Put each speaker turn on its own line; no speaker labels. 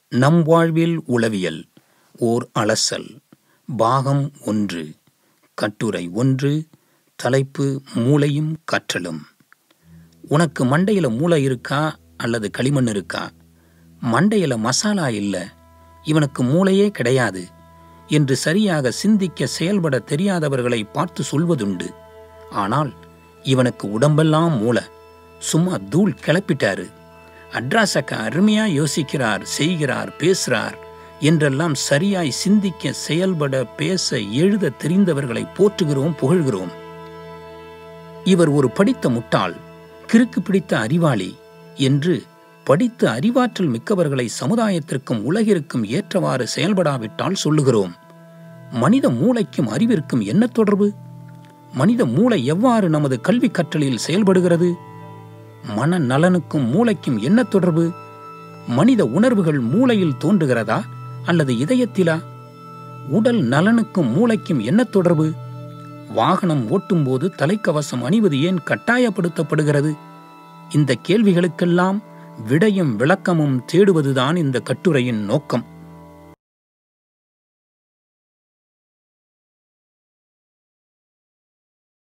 நம் வாழ்வில் உளவியல் ஓர் அலசல் பாகம் ஒன்று கட்டுரை ஒன்று தலைப்பு மூளையும் கற்றலும் உனக்கு மண்டையில மூளை இருக்கா அல்லது களிமண் இருக்கா மண்டையில மசாலா இல்ல இவனுக்கு மூளையே கிடையாது என்று சரியாக சிந்திக்க செயல்பட தெரியாதவர்களை பார்த்து சொல்வதுண்டு ஆனால் இவனுக்கு உடம்பெல்லாம் மூளை சும்மா தூள் கிளப்பிட்டாரு அட்ராசக்க அருமையா யோசிக்கிறார் செய்கிறார் பேசுறார் என்றெல்லாம் சரியாய் சிந்திக்க செயல்பட பேச எழுத தெரிந்தவர்களை போற்றுகிறோம் புகழ்கிறோம் இவர் ஒரு படித்த முட்டாள் கிறுக்கு பிடித்த அறிவாளி என்று படித்து அறிவாற்றல் மிக்கவர்களை சமுதாயத்திற்கும் உலகிற்கும் ஏற்றவாறு செயல்படாவிட்டால் சொல்லுகிறோம் மனித மூளைக்கும் அறிவிற்கும் என்ன தொடர்பு மனித மூளை எவ்வாறு நமது கல்வி கற்றலில் செயல்படுகிறது மன நலனுக்கும் மூளைக்கும் என்ன தொடர்பு மனித உணர்வுகள் மூளையில் தோன்றுகிறதா அல்லது இதயத்திலா உடல் நலனுக்கும் மூளைக்கும் என்ன தொடர்பு வாகனம் ஓட்டும்போது தலைக்கவசம் அணிவது ஏன் கட்டாயப்படுத்தப்படுகிறது இந்த கேள்விகளுக்கெல்லாம் விடையும் விளக்கமும் தேடுவதுதான் இந்த கட்டுரையின் நோக்கம்